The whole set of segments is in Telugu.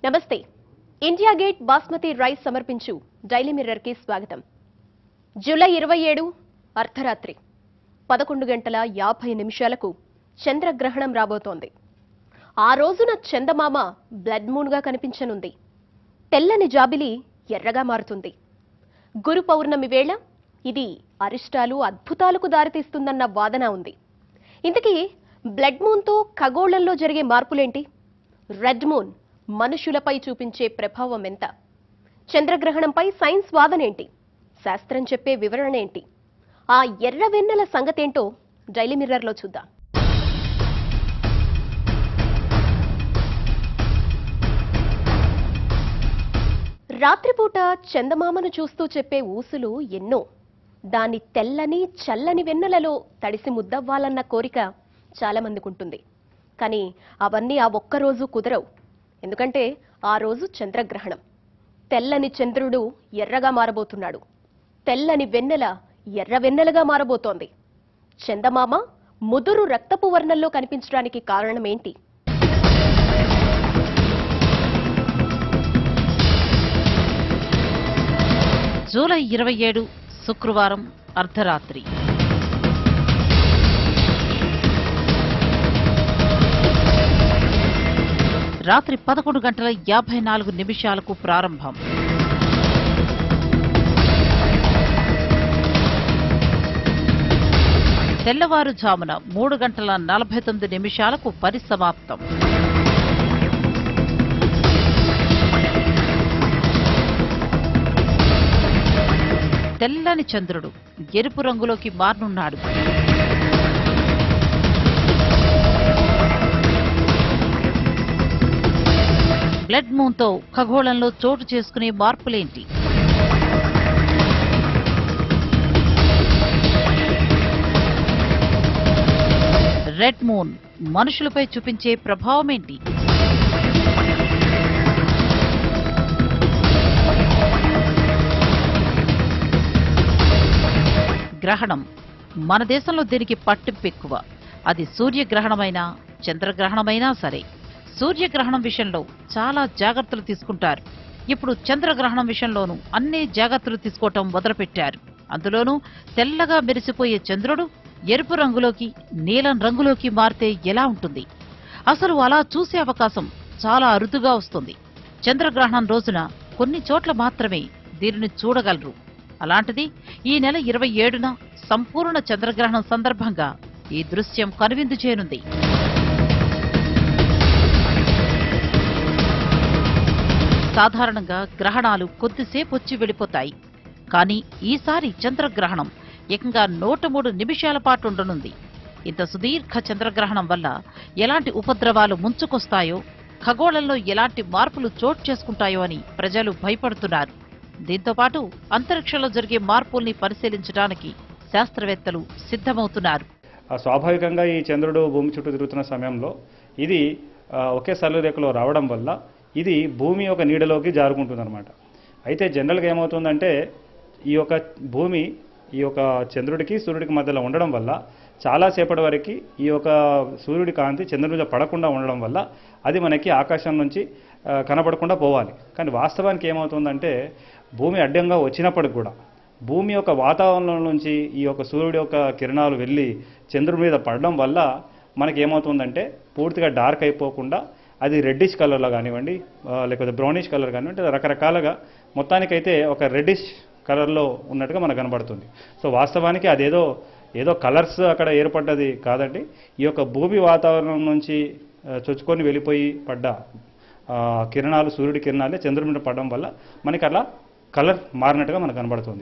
నమస్తే ఇండియా గేట్ బాస్మతి రైస్ సమర్పించు డైలీ మిర్రర్ కి స్వాగతం జూలై ఇరవై ఏడు అర్ధరాత్రి పదకొండు గంటల యాభై నిమిషాలకు చంద్రగ్రహణం రాబోతోంది ఆ రోజున చందమామ బ్లడ్ మూన్గా కనిపించనుంది తెల్లని జాబిలి ఎర్రగా మారుతుంది గురు పౌర్ణమి వేళ ఇది అరిష్టాలు అద్భుతాలకు దారితీస్తుందన్న వాదన ఉంది ఇంతకీ బ్లడ్ మూన్తో ఖగోళంలో జరిగే మార్పులేంటి రెడ్ మూన్ మనుషులపై చూపించే ప్రభావం ఎంత చంద్రగ్రహణంపై సైన్స్ వాదనేంటి శాస్త్రం చెప్పే వివరణ ఏంటి ఆ ఎర్ర వెన్నెల సంగతేంటో డైలీ మిర్రర్లో చూద్దాం రాత్రిపూట చందమామను చూస్తూ చెప్పే ఊసులు ఎన్నో దాని తెల్లని చల్లని వెన్నెలలో తడిసి ముద్దవ్వాలన్న కోరిక చాలా మందికి ఉంటుంది కానీ అవన్నీ ఆ ఒక్కరోజు కుదరవు ఎందుకంటే ఆ రోజు చంద్రగ్రహణం తెల్లని చంద్రుడు ఎర్రగా మారబోతున్నాడు తెల్లని వెన్నెల ఎర్ర వెన్నెలగా మారబోతోంది చందమామ ముదురు రక్తపు వర్ణంలో కనిపించడానికి కారణం ఏంటి జూలై ఇరవై ఏడు శుక్రవారం అర్ధరాత్రి రాత్రి పదకొండు గంటల యాభై నాలుగు నిమిషాలకు ప్రారంభం తెల్లవారుజామున మూడు గంటల నలభై తొమ్మిది నిమిషాలకు పరిసమాప్తం తెల్లని చంద్రుడు ఎరుపు రంగులోకి మారనున్నాడు బ్లడ్ మూన్తో ఖగోళంలో చోటు చేసుకునే మార్పులేంటి రెడ్ మూన్ మనుషులపై చూపించే ప్రభావం ఏంటి గ్రహణం మన దేశంలో దీనికి పట్టింపు ఎక్కువ అది సూర్యగ్రహణమైనా చంద్రగ్రహణమైనా సరే సూర్యగ్రహణం విషయంలో చాలా జాగ్రత్తలు తీసుకుంటారు ఇప్పుడు చంద్రగ్రహణం విషయంలోనూ అన్ని జాగ్రత్తలు తీసుకోవటం మొదలుపెట్టారు అందులోనూ తెల్లగా మెరిసిపోయే చంద్రుడు ఎరుపు రంగులోకి నీలం రంగులోకి మారితే ఎలా ఉంటుంది అసలు అలా చూసే అవకాశం చాలా అరుదుగా వస్తుంది చంద్రగ్రహణం రోజున కొన్ని చోట్ల మాత్రమే దీనిని చూడగలరు అలాంటిది ఈ నెల ఇరవై ఏడున సంపూర్ణ చంద్రగ్రహణం సందర్భంగా ఈ దృశ్యం కనువిందు చేయనుంది సాధారణంగా గ్రహణాలు కొద్దిసేపు వచ్చి వెళ్ళిపోతాయి కానీ ఈసారి చంద్రగ్రహణం ఏకంగా నూట మూడు నిమిషాల పాటు ఉండనుంది ఇంత సుదీర్ఘ చంద్రగ్రహణం వల్ల ఎలాంటి ఉపద్రవాలు ముంచుకొస్తాయో ఖగోళంలో ఎలాంటి మార్పులు చోటు చేసుకుంటాయో అని ప్రజలు భయపడుతున్నారు దీంతో పాటు అంతరిక్షంలో జరిగే మార్పుల్ని పరిశీలించడానికి శాస్త్రవేత్తలు సిద్ధమవుతున్నారు ఆ స్వాభావికంగా ఈ చంద్రుడు భూమి చుట్టూ తిరుగుతున్న సమయంలో ఇది ఆ, ఒకే సరళరేఖలో రావడం వల్ల ఇది భూమి యొక్క నీడలోకి జారుకుంటుందన్నమాట అయితే జనరల్గా ఏమవుతుందంటే ఈ యొక్క భూమి ఈ యొక్క చంద్రుడికి సూర్యుడికి మధ్యలో ఉండడం వల్ల చాలాసేపటి వరకు ఈ యొక్క సూర్యుడి కాంతి చంద్రుడి మీద పడకుండా ఉండడం వల్ల అది మనకి ఆకాశం నుంచి ఆ, కనపడకుండా పోవాలి కానీ వాస్తవానికి ఏమవుతుందంటే భూమి అడ్డంగా వచ్చినప్పటికి కూడా భూమి యొక్క వాతావరణం నుంచి ఈ యొక్క సూర్యుడి యొక్క కిరణాలు వెళ్ళి చంద్రుడి మీద పడడం వల్ల మనకి ఏమవుతుందంటే పూర్తిగా డార్క్ అయిపోకుండా అది రెడ్డిష్ కలర్లో కానివ్వండి ఆ, లేకపోతే బ్రౌనిష్ కలర్ కానివ్వండి రకరకాలుగా మొత్తానికైతే ఒక రెడ్డిష్ కలర్లో ఉన్నట్టుగా మనకు కనబడుతుంది సో వాస్తవానికి అదేదో ఏదో కలర్స్ అక్కడ ఏర్పడ్డది కాదండి ఈ యొక్క భూమి వాతావరణం నుంచి ఆ, చొచ్చుకొని వెళ్ళిపోయి పడ్డ ఆ, కిరణాలు సూర్యుడి కిరణాలే చంద్రుడి మీద పడడం వల్ల మనకి అలా కలర్ మారినట్టుగా మనకు కనబడుతుంది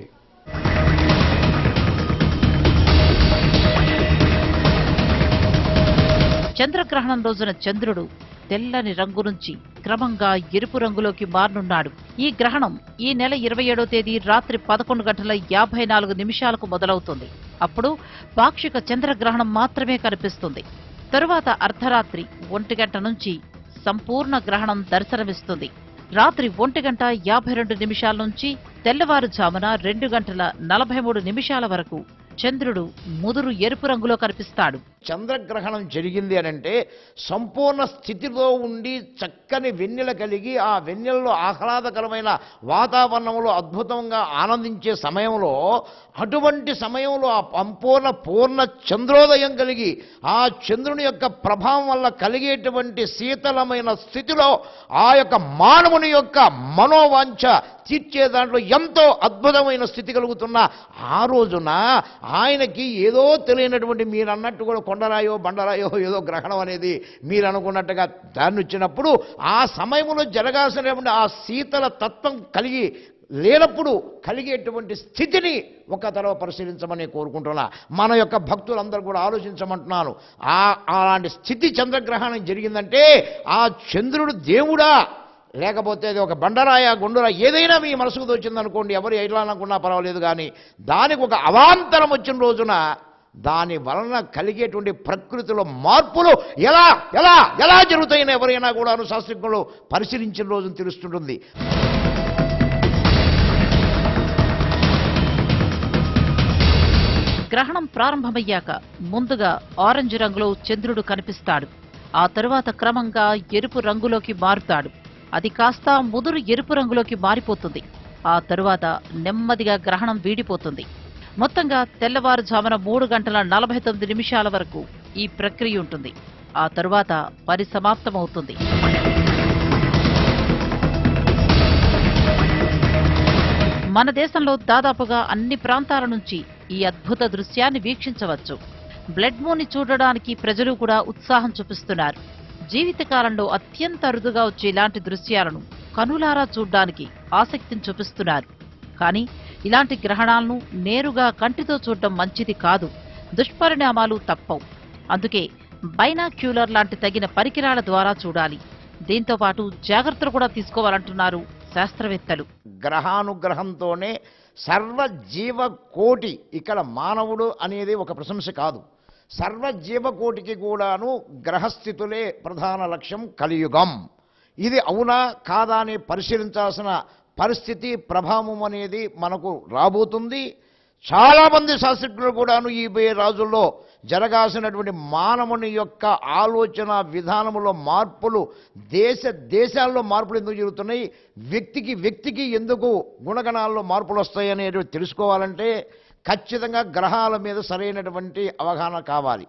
చంద్రగ్రహణం రోజున చంద్రుడు తెల్లని రంగు నుంచి క్రమంగా ఎరుపు రంగులోకి మారనున్నాడు ఈ గ్రహణం ఈ నెల ఇరవై ఏడో తేదీ రాత్రి పదకొండు గంటల యాభై నాలుగు నిమిషాలకు మొదలవుతుంది అప్పుడు పాక్షిక చంద్రగ్రహణం మాత్రమే కనిపిస్తుంది తరువాత అర్ధరాత్రి ఒంటి గంట నుంచి సంపూర్ణ గ్రహణం దర్శనమిస్తుంది రాత్రి ఒంటి గంట యాభై రెండు నిమిషాల నుంచి తెల్లవారుజామున రెండు గంటల నలభై మూడు నిమిషాల వరకు చంద్రుడు ముదురు ఎరుపు రంగులో కనిపిస్తాడు చంద్రగ్రహణం జరిగింది అని అంటే సంపూర్ణ స్థితిలో ఉండి చక్కని వెన్నెల కలిగి ఆ వెన్నెలలో ఆహ్లాదకరమైన వాతావరణంలో అద్భుతంగా ఆనందించే సమయంలో అటువంటి సమయంలో ఆ సంపూర్ణ పూర్ణ చంద్రోదయం కలిగి ఆ చంద్రుని యొక్క ప్రభావం వల్ల కలిగేటువంటి శీతలమైన స్థితిలో ఆ యొక్క మానవుని యొక్క మనోవాంఛ తీర్చే దాంట్లో ఎంతో అద్భుతమైన స్థితి కలుగుతున్న ఆ రోజున ఆయనకి ఏదో తెలియనటువంటి మీరు అన్నట్టు కూడా కొండరాయో బండరాయో ఏదో గ్రహణం అనేది మీరు అనుకున్నట్టుగా దాన్ని వచ్చినప్పుడు ఆ సమయంలో జరగాల్సినటువంటి ఆ శీతల తత్వం కలిగి లేనప్పుడు కలిగేటువంటి స్థితిని ఒక తరవ పరిశీలించమని కోరుకుంటున్నా మన యొక్క భక్తులందరూ కూడా ఆలోచించమంటున్నాను ఆ అలాంటి స్థితి చంద్రగ్రహణం జరిగిందంటే ఆ చంద్రుడు దేవుడా లేకపోతే అది ఒక బండరాయ గుండురా ఏదైనా మీ మనసుకు తోచిందనుకోండి ఎవరు ఎట్లా అనుకున్నా పర్వాలేదు కానీ దానికి ఒక అవాంతరం వచ్చిన రోజున దాని వలన కలిగేటువంటి ప్రకృతిలో మార్పులు ఎలా ఎలా ఎలా జరుగుతాయని ఎవరైనా కూడాను శాస్త్రజ్ఞులు పరిశీలించిన రోజున తెలుస్తుంటుంది గ్రహణం ప్రారంభమయ్యాక ముందుగా ఆరెంజ్ రంగులో చంద్రుడు కనిపిస్తాడు ఆ తరువాత క్రమంగా ఎరుపు రంగులోకి మారుతాడు అది కాస్త ముదురు ఎరుపు రంగులోకి మారిపోతుంది ఆ తరువాత నెమ్మదిగా గ్రహణం వీడిపోతుంది మొత్తంగా తెల్లవారుజామున మూడు గంటల నలభై తొమ్మిది నిమిషాల వరకు ఈ ప్రక్రియ ఉంటుంది ఆ తరువాత పరిసమాప్తమవుతుంది మన దేశంలో దాదాపుగా అన్ని ప్రాంతాల నుంచి ఈ అద్భుత దృశ్యాన్ని వీక్షించవచ్చు బ్లడ్ మూన్ ని చూడడానికి ప్రజలు కూడా ఉత్సాహం చూపిస్తున్నారు జీవితకాలంలో అత్యంత అరుదుగా వచ్చే ఇలాంటి దృశ్యాలను కనులారా చూడ్డానికి ఆసక్తిని చూపిస్తున్నారు కానీ ఇలాంటి గ్రహణాలను నేరుగా కంటితో చూడడం మంచిది కాదు దుష్పరిణామాలు తప్పవు అందుకే బైనాక్యూలర్ లాంటి తగిన పరికరాల ద్వారా చూడాలి దీంతో పాటు జాగ్రత్తలు కూడా తీసుకోవాలంటున్నారు శాస్త్రవేత్తలు గ్రహానుగ్రహంతోనే సర్వ జీవకోటి ఇక్కడ మానవుడు అనేది ఒక ప్రశంస కాదు సర్వ జీవకోటికి కూడాను గ్రహస్థితులే ప్రధాన లక్ష్యం కలియుగం ఇది అవునా కాదా అని పరిశీలించాల్సిన పరిస్థితి ప్రభావం అనేది మనకు రాబోతుంది చాలామంది శాస్త్రజ్ఞులు కూడాను ఈ పోయే రోజుల్లో జరగాల్సినటువంటి మానవుని యొక్క ఆలోచన విధానములో మార్పులు దేశ దేశాల్లో మార్పులు ఎందుకు జరుగుతున్నాయి వ్యక్తికి వ్యక్తికి ఎందుకు గుణగణాల్లో మార్పులు వస్తాయి అనేది తెలుసుకోవాలంటే ఖచ్చితంగా గ్రహాల మీద సరైనటువంటి అవగాహన కావాలి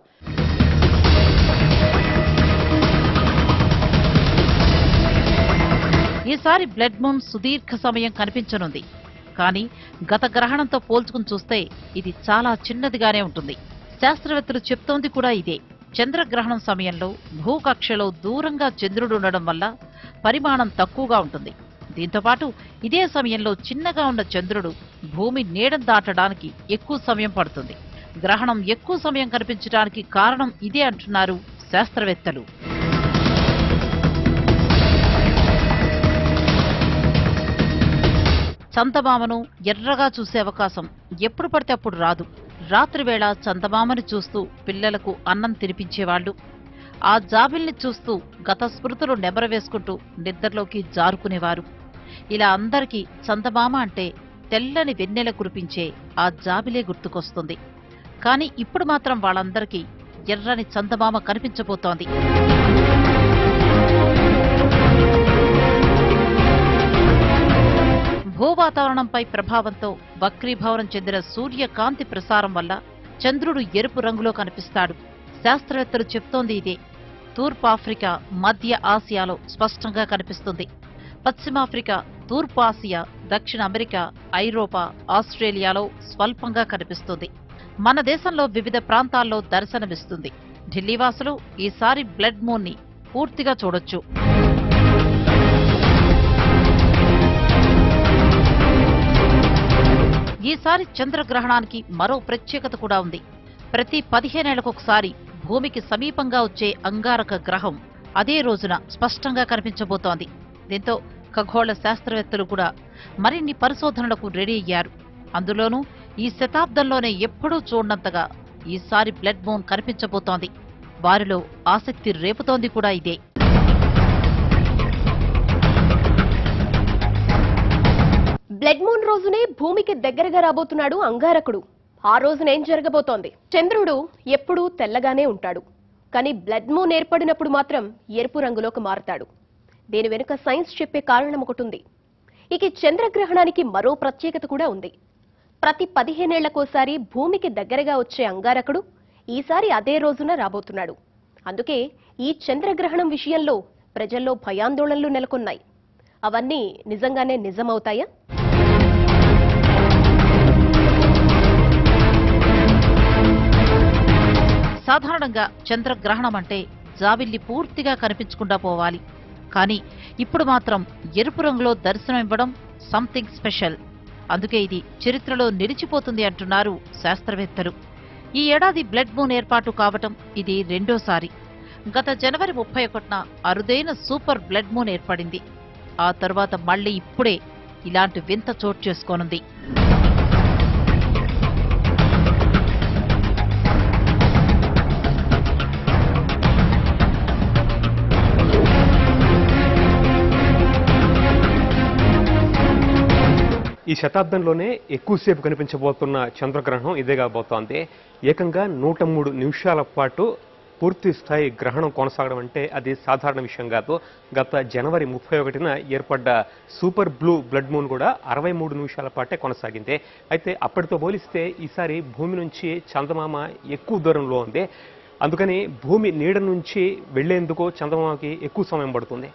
ఈసారి బ్లడ్ మూన్ సుదీర్ఘ సమయం కనిపించనుంది కానీ గత గ్రహణంతో పోల్చుకుని చూస్తే ఇది చాలా చిన్నదిగానే ఉంటుంది శాస్త్రవేత్తలు చెప్తోంది కూడా ఇదే చంద్రగ్రహణం సమయంలో భూకక్షలో దూరంగా చంద్రుడు ఉండడం వల్ల పరిమాణం తక్కువగా ఉంటుంది దీంతో పాటు ఇదే సమయంలో చిన్నగా ఉన్న చంద్రుడు భూమి నీడం దాటడానికి ఎక్కువ సమయం పడుతుంది గ్రహణం ఎక్కువ సమయం కనిపించడానికి కారణం ఇదే అంటున్నారు శాస్త్రవేత్తలు చందమామను ఎర్రగా చూసే అవకాశం ఎప్పుడు పడితే అప్పుడు రాదు రాత్రివేళ చందమామని చూస్తూ పిల్లలకు అన్నం తినిపించేవాళ్లు ఆ జాబిల్ని చూస్తూ గత స్మృతులు నెమరవేసుకుంటూ నిద్రలోకి జారుకునేవారు ఇలా అందరికీ చందమామ అంటే తెల్లని వెన్నెల కురిపించే ఆ జాబిలే గుర్తుకొస్తుంది కానీ ఇప్పుడు మాత్రం వాళ్ళందరికీ ఎర్రని చందమామ కనిపించబోతోంది భూవాతావరణంపై ప్రభావంతో వక్రీభవనం చెందిన సూర్యకాంతి ప్రసారం వల్ల చంద్రుడు ఎరుపు రంగులో కనిపిస్తాడు శాస్త్రవేత్తలు చెప్తోంది ఇదే తూర్పు ఆఫ్రికా మధ్య ఆసియాలో స్పష్టంగా కనిపిస్తుంది పశ్చిమాఫ్రికా తూర్పు ఆసియా దక్షిణ అమెరికా ఐరోపా ఆస్ట్రేలియాలో స్వల్పంగా కనిపిస్తుంది మన దేశంలో వివిధ ప్రాంతాల్లో దర్శనమిస్తుంది ఢిల్లీవాసులు ఈసారి బ్లడ్ మూన్ ని పూర్తిగా చూడొచ్చు ఈసారి చంద్రగ్రహణానికి మరో ప్రత్యేకత కూడా ఉంది ప్రతి పదిహేనేళ్లకొకసారి భూమికి సమీపంగా వచ్చే అంగారక గ్రహం అదే రోజున స్పష్టంగా కనిపించబోతోంది దీంతో ఖగోళ శాస్త్రవేత్తలు కూడా మరిన్ని పరిశోధనలకు రెడీ అయ్యారు అందులోనూ ఈ శతాబ్దంలోనే ఎప్పుడూ చూడనంతగా ఈసారి బ్లడ్ మూన్ కనిపించబోతోంది వారిలో ఆసక్తి రేపుతోంది కూడా ఇదే బ్లడ్ మూన్ రోజునే భూమికి దగ్గరగా రాబోతున్నాడు అంగారకుడు ఆ రోజున ఏం జరగబోతోంది చంద్రుడు ఎప్పుడూ తెల్లగానే ఉంటాడు కానీ బ్లడ్ మూన్ ఏర్పడినప్పుడు మాత్రం ఎరుపు రంగులోకి మారతాడు దీని వెనుక సైన్స్ చెప్పే కారణం ఒకటి ఉంది ఇక ఈ చంద్రగ్రహణానికి మరో ప్రత్యేకత కూడా ఉంది ప్రతి పదిహేనేళ్లకోసారి భూమికి దగ్గరగా వచ్చే అంగారకుడు ఈసారి అదే రోజున రాబోతున్నాడు అందుకే ఈ చంద్రగ్రహణం విషయంలో ప్రజల్లో భయాందోళనలు నెలకొన్నాయి అవన్నీ నిజంగానే నిజమవుతాయా సాధారణంగా చంద్రగ్రహణం అంటే జాబిల్లి పూర్తిగా కనిపించకుండా పోవాలి కానీ ఇప్పుడు మాత్రం ఎరుపు రంగులో దర్శనం ఇవ్వడం సంథింగ్ స్పెషల్ అందుకే ఇది చరిత్రలో నిలిచిపోతుంది అంటున్నారు శాస్త్రవేత్తలు ఈ ఏడాది బ్లడ్ మూన్ ఏర్పాటు కావటం ఇది రెండోసారి గత జనవరి ముప్పై ఒకటిన అరుదైన సూపర్ బ్లడ్ మూన్ ఏర్పడింది ఆ తరువాత మళ్ళీ ఇప్పుడే ఇలాంటి వింత చోటు చేసుకోనుంది ఈ శతాబ్దంలోనే ఎక్కువసేపు కనిపించబోతున్న చంద్రగ్రహణం ఇదే కాబోతోంది ఏకంగా నూట మూడు నిమిషాల పాటు పూర్తి స్థాయి గ్రహణం కొనసాగడం అంటే అది సాధారణ విషయం కాదు గత జనవరి ముప్పై ఒకటిన ఏర్పడ్డ సూపర్ బ్లూ బ్లడ్ మూన్ కూడా అరవై మూడు నిమిషాల పాటే కొనసాగింది అయితే అప్పటితో పోలిస్తే ఈసారి భూమి నుంచి చందమామ ఎక్కువ దూరంలో ఉంది అందుకని భూమి నీడ నుంచి వెళ్లేందుకు చందమామకి ఎక్కువ సమయం పడుతుంది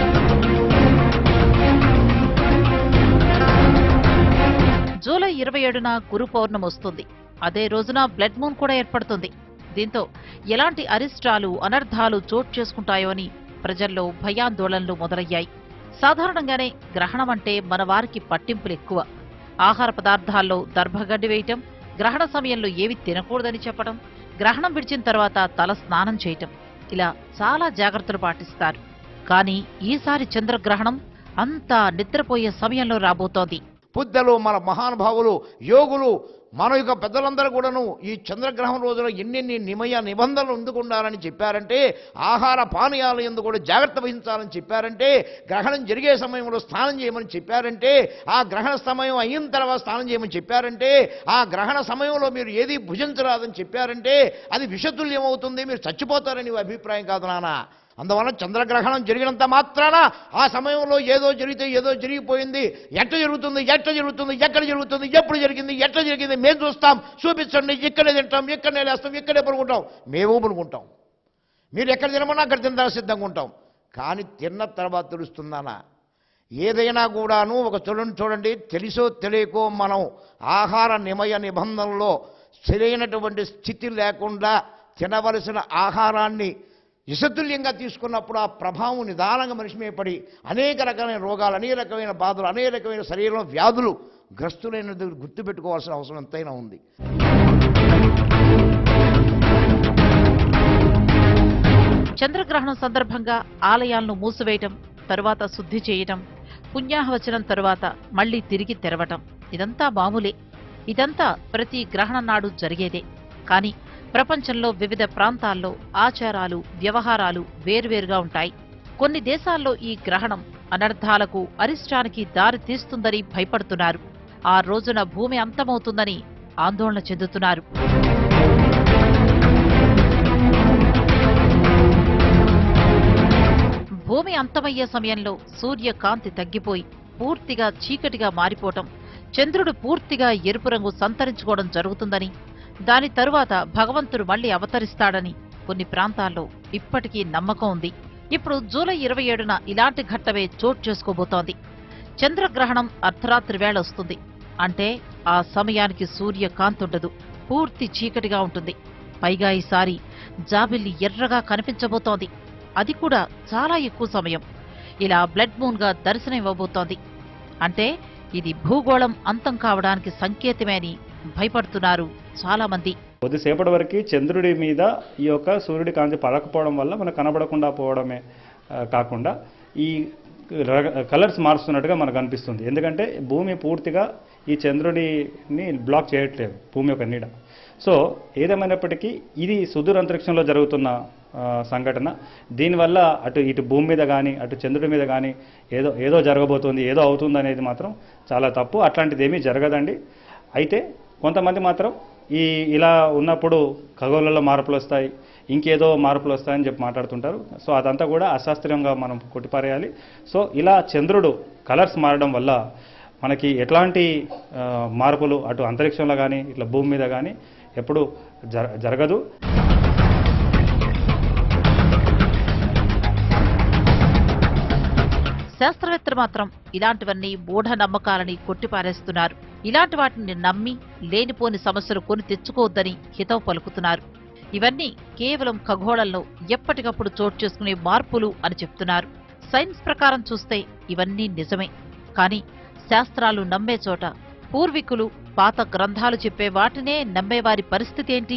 జూలై ఇరవై ఏడున గురు పౌర్ణమి వస్తుంది అదే రోజున బ్లడ్ మూన్ కూడా ఏర్పడుతుంది దీంతో ఎలాంటి అరిష్టాలు అనర్థాలు చోటు చేసుకుంటాయో అని ప్రజల్లో భయాందోళనలు మొదలయ్యాయి సాధారణంగానే గ్రహణం అంటే మన వారికి పట్టింపులు ఎక్కువ ఆహార పదార్థాల్లో దర్భగడ్డి వేయటం గ్రహణ సమయంలో ఏవి తినకూడదని చెప్పడం గ్రహణం విడిచిన తర్వాత తల స్నానం చేయటం ఇలా చాలా జాగ్రత్తలు పాటిస్తారు కానీ ఈసారి చంద్రగ్రహణం అంతా నిద్రపోయే సమయంలో రాబోతోంది బుద్ధలు మన మహానుభావులు యోగులు మన యొక్క పెద్దలందరూ కూడాను ఈ చంద్రగ్రహం రోజున ఎన్నెన్ని నిమయ నిబంధనలు ఎందుకు ఉండాలని చెప్పారంటే ఆహార పానీయాలు ఎందుకు కూడా జాగ్రత్త వహించాలని చెప్పారంటే గ్రహణం జరిగే సమయంలో స్నానం చేయమని చెప్పారంటే ఆ గ్రహణ సమయం అయిన తర్వాత స్నానం చేయమని చెప్పారంటే ఆ గ్రహణ సమయంలో మీరు ఏది భుజించరాదని చెప్పారంటే అది విషతుల్యం అవుతుంది మీరు చచ్చిపోతారని మీ అభిప్రాయం కాదు నాన్న అందువల్ల చంద్రగ్రహణం జరిగినంత మాత్రాన ఆ సమయంలో ఏదో జరిగితే ఏదో జరిగిపోయింది ఎట్ట జరుగుతుంది ఎట్ట జరుగుతుంది ఎక్కడ జరుగుతుంది ఎప్పుడు జరిగింది ఎట్ట జరిగింది మేము చూస్తాం చూపించండి ఇక్కడే తింటాం ఇక్కడనే లేస్తాం ఇక్కడే పడుకుంటాం మేము పడుకుంటాం మీరు ఎక్కడ తినమన్నా అక్కడ తినడానికి సిద్ధంగా ఉంటాం కానీ తిన్న తర్వాత తెలుస్తుందానా ఏదైనా కూడాను ఒక చూడండి చూడండి తెలుసో తెలియకో మనం ఆహార నిమయ నిబంధనలో సరైనటువంటి స్థితి లేకుండా తినవలసిన ఆహారాన్ని విషతుల్యంగా తీసుకున్నప్పుడు ఆ ప్రభావం నిదానంగా మనిషి మీద పడి అనేక రకమైన రోగాలు అనేక రకమైన బాధలు అనేక రకమైన శరీరంలో వ్యాధులు గ్రస్తులైనది గుర్తుపెట్టుకోవాల్సిన అవసరం ఎంతైనా ఉంది చంద్రగ్రహణం సందర్భంగా ఆలయాలను మూసివేయటం తరువాత శుద్ధి చేయటం పుణ్యాహవచనం తరువాత మళ్లీ తిరిగి తెరవటం ఇదంతా మామూలే ఇదంతా ప్రతి గ్రహణం నాడు జరిగేదే కానీ ప్రపంచంలో వివిధ ప్రాంతాల్లో ఆచారాలు వ్యవహారాలు వేర్వేరుగా ఉంటాయి కొన్ని దేశాల్లో ఈ గ్రహణం అనర్థాలకు అరిష్టానికి దారి తీస్తుందని భయపడుతున్నారు ఆ రోజున భూమి అంతమవుతుందని ఆందోళన చెందుతున్నారు భూమి అంతమయ్యే సమయంలో సూర్యకాంతి తగ్గిపోయి పూర్తిగా చీకటిగా మారిపోవటం చంద్రుడు పూర్తిగా ఎరుపు రంగు సంతరించుకోవడం జరుగుతుందని దాని తరువాత భగవంతుడు మళ్లీ అవతరిస్తాడని కొన్ని ప్రాంతాల్లో ఇప్పటికీ నమ్మకం ఉంది ఇప్పుడు జూలై ఇరవై ఏడున ఇలాంటి ఘట్టమే చోటు చేసుకోబోతోంది చంద్రగ్రహణం అర్ధరాత్రి వేళ వస్తుంది అంటే ఆ సమయానికి సూర్యకాంతుండదు పూర్తి చీకటిగా ఉంటుంది పైగా ఈసారి జాబిల్లి ఎర్రగా కనిపించబోతోంది అది కూడా చాలా ఎక్కువ సమయం ఇలా బ్లడ్ మూన్ గా దర్శనం ఇవ్వబోతోంది అంటే ఇది భూగోళం అంతం కావడానికి సంకేతమే అని భయపడుతున్నారు చాలా మంది కొద్దిసేపటి వరకు చంద్రుడి మీద ఈ యొక్క సూర్యుడి కాంతి పడకపోవడం వల్ల మనకు కనబడకుండా పోవడమే ఆ, కాకుండా ఈ కలర్స్ మారుస్తున్నట్టుగా మనకు అనిపిస్తుంది ఎందుకంటే భూమి పూర్తిగా ఈ చంద్రుడిని బ్లాక్ చేయట్లేదు భూమి యొక్క నీడ సో ఏదేమైనప్పటికీ ఇది సుదూర అంతరిక్షంలో జరుగుతున్న ఆ, సంఘటన దీనివల్ల అటు ఇటు భూమి మీద కానీ అటు చంద్రుడి మీద కానీ ఏదో ఏదో జరగబోతుంది ఏదో అవుతుంది అనేది మాత్రం చాలా తప్పు అట్లాంటిది ఏమీ జరగదండి అయితే కొంతమంది మాత్రం ఈ ఇలా ఉన్నప్పుడు ఖగోళంలో మార్పులు వస్తాయి ఇంకేదో మార్పులు వస్తాయని చెప్పి మాట్లాడుతుంటారు సో అదంతా కూడా అశాస్త్రీయంగా మనం కొట్టిపారేయాలి సో ఇలా చంద్రుడు కలర్స్ మారడం వల్ల మనకి ఎట్లాంటి ఆ, మార్పులు అటు అంతరిక్షంలో కానీ ఇట్లా భూమి మీద కానీ ఎప్పుడు జర జరగదు శాస్త్రవేత్తలు మాత్రం ఇలాంటివన్నీ మూఢ నమ్మకాలని కొట్టిపారేస్తున్నారు ఇలాంటి వాటిని నమ్మి లేనిపోని సమస్యలు కొని తెచ్చుకోవద్దని హితవు పలుకుతున్నారు ఇవన్నీ కేవలం ఖగోళంలో ఎప్పటికప్పుడు చోటు చేసుకునే మార్పులు అని చెప్తున్నారు సైన్స్ ప్రకారం చూస్తే ఇవన్నీ నిజమే కానీ శాస్త్రాలు నమ్మే చోట పూర్వీకులు పాత గ్రంథాలు చెప్పే వాటినే నమ్మేవారి పరిస్థితి ఏంటి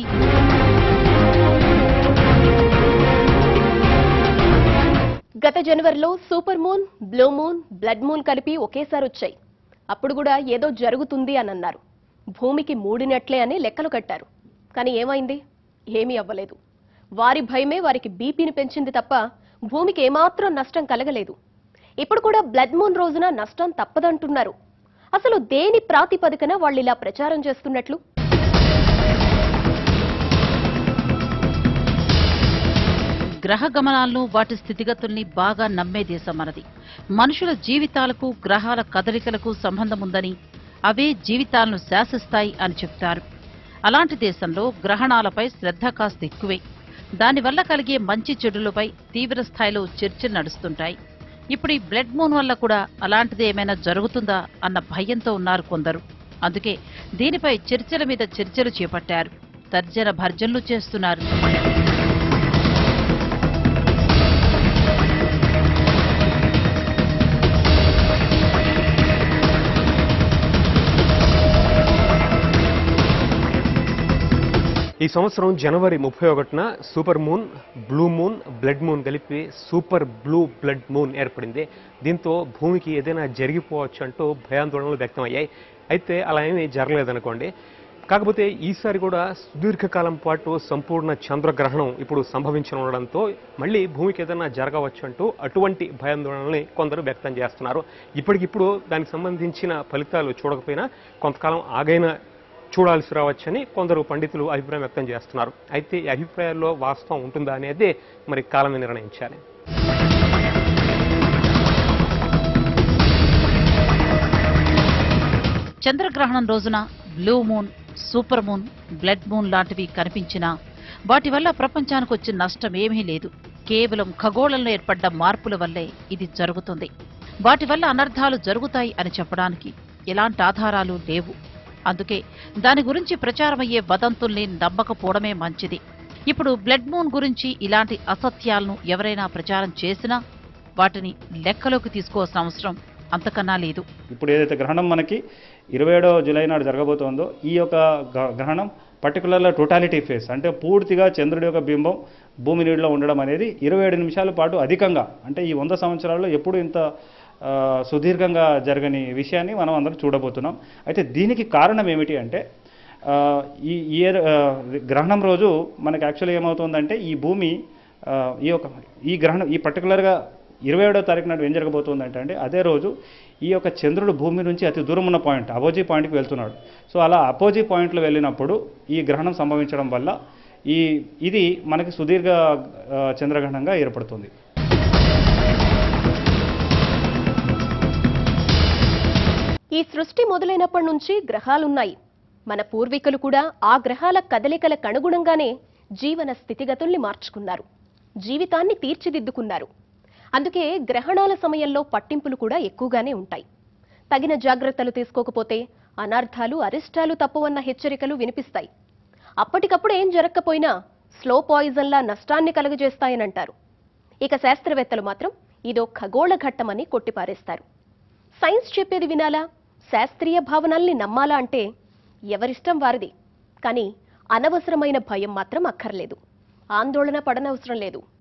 గత జనవరిలో super moon blue moon blood moon కలిపి ఒకేసారి వచ్చాయి అప్పుడు కూడా ఏదో జరుగుతుంది అని అన్నారు భూమికి మూడినట్లే అని లెక్కలు కట్టారు కానీ ఏమైంది ఏమీ అవ్వలేదు వారి భయమే వారికి బీపీని పెంచింది తప్ప భూమికి ఏమాత్రం నష్టం కలగలేదు ఇప్పుడు కూడా బ్లడ్ మూన్ రోజున నష్టం తప్పదంటున్నారు అసలు దేని ప్రాతిపదికన వాళ్ళు ఇలా ప్రచారం చేస్తున్నట్లు గ్రహ గమనాలను వాటి స్థితిగతుల్ని బాగా నమ్మే దేశం మనది మనుషుల జీవితాలకు గ్రహాల కదలికలకు సంబంధం ఉందని అవే జీవితాలను శాసిస్తాయి అని చెప్తారు అలాంటి దేశంలో గ్రహణాలపై శ్రద్ధ కాస్త ఎక్కువే దానివల్ల కలిగే మంచి చెడులపై తీవ్ర స్థాయిలో చర్చలు నడుస్తుంటాయి ఇప్పుడు ఈ బ్లడ్ మూన్ వల్ల కూడా అలాంటిది ఏమైనా జరుగుతుందా అన్న భయంతో ఉన్నారు కొందరు అందుకే దీనిపై చర్చల మీద చర్చలు చేపట్టారు తర్జన భర్జనలు చేస్తున్నారు ఈ సంవత్సరం జనవరి ముప్పై ఒకటిన super moon blue moon blood moon కలిపి సూపర్ బ్లూ బ్లడ్ మూన్ ఏర్పడింది దీంతో భూమికి ఏదైనా జరిగిపోవచ్చు అంటూ భయాందోళనలు వ్యక్తమయ్యాయి అయితే అలా ఏమీ జరగలేదనుకోండి కాకపోతే ఈసారి కూడా సుదీర్ఘకాలం పాటు సంపూర్ణ చంద్రగ్రహణం ఇప్పుడు సంభవించనుండడంతో మళ్ళీ భూమికి ఏదైనా జరగవచ్చు అంటూ అటువంటి భయాందోళనల్ని కొందరు వ్యక్తం చేస్తున్నారు ఇప్పటికిప్పుడు దానికి సంబంధించిన ఫలితాలు చూడకపోయినా కొంతకాలం ఆగైనా చూడాల్సి రావచ్చని కొందరు పండితులు అభిప్రాయం వ్యక్తం చేస్తున్నారు అయితే ఈ అభిప్రాయాల్లో వాస్తవం ఉంటుందా అనేది మరి కాలమే నిర్ణయించాలి చంద్రగ్రహణం రోజున blue moon super moon blood moon లాంటివి కనిపించినా వాటి వల్ల ప్రపంచానికి వచ్చిన నష్టం ఏమీ లేదు కేవలం ఖగోళంలో ఏర్పడ్డ మార్పుల వల్లే ఇది జరుగుతుంది వాటి వల్ల అనర్థాలు జరుగుతాయి అని చెప్పడానికి ఎలాంటి ఆధారాలు లేవు అందుకే దాని గురించి ప్రచారమయ్యే వదంతుల్ని నమ్మకపోవడమే మంచిది ఇప్పుడు బ్లడ్ మూన్ గురించి ఇలాంటి అసత్యాలను ఎవరైనా ప్రచారం చేసినా వాటిని లెక్కలోకి తీసుకోవాల్సిన అవసరం అంతకన్నా లేదు ఇప్పుడు ఏదైతే గ్రహణం మనకి ఇరవై ఏడో జూలై నాడు జరగబోతోందో ఈ యొక్క గ- గ్రహణం పర్టికులర్గా టోటాలిటీ ఫేస్ అంటే పూర్తిగా చంద్రుడి యొక్క బింబం భూమి నీటిలో ఉండడం అనేది ఇరవై ఏడు నిమిషాల పాటు అధికంగా అంటే ఈ వంద సంవత్సరాల్లో ఎప్పుడు ఇంత ఆ, సుదీర్ఘంగా జరగని విషయాన్ని మనం అందరం చూడబోతున్నాం అయితే దీనికి కారణం ఏమిటి అంటే ఆ, ఈ ఇయర్ గ్రహణం రోజు మనకి యాక్చువల్గా ఏమవుతుందంటే ఈ భూమి ఆ, ఈ యొక్క ఈ గ్రహణం ఈ పర్టికులర్గా ఇరవై ఏడో తారీఖు నాడు ఏం జరగబోతుందంటే అంటే అదే రోజు ఈ యొక్క చంద్రుడు భూమి నుంచి అతి దూరం ఉన్న పాయింట్ అపోజీ పాయింట్కి వెళ్తున్నాడు సో అలా అపోజీ పాయింట్లో వెళ్ళినప్పుడు ఈ గ్రహణం సంభవించడం వల్ల ఈ ఇది మనకి సుదీర్ఘ ఆ, చంద్రగ్రహణంగా ఏర్పడుతుంది ఈ సృష్టి మొదలైనప్పటి నుంచి గ్రహాలున్నాయి మన పూర్వీకులు కూడా ఆ గ్రహాల కదలికలకు అనుగుణంగానే జీవన స్థితిగతుల్ని మార్చుకున్నారు జీవితాన్ని తీర్చిదిద్దుకున్నారు అందుకే గ్రహణాల సమయంలో పట్టింపులు కూడా ఎక్కువగానే ఉంటాయి తగిన జాగ్రత్తలు తీసుకోకపోతే అనర్థాలు అరిష్టాలు తప్పవన్న హెచ్చరికలు వినిపిస్తాయి అప్పటికప్పుడు ఏం జరగకపోయినా స్లో పాయిజన్లా నష్టాన్ని కలుగజేస్తాయనంటారు ఇక శాస్త్రవేత్తలు మాత్రం ఇదో ఖగోళ ఘట్టమని కొట్టిపారేస్తారు సైన్స్ చెప్పేది వినాలా శాస్త్రీయ భావనల్ని నమ్మాలా అంటే ఎవరిష్టం వారిది కానీ అనవసరమైన భయం మాత్రం అక్కర్లేదు ఆందోళన పడనవసరం లేదు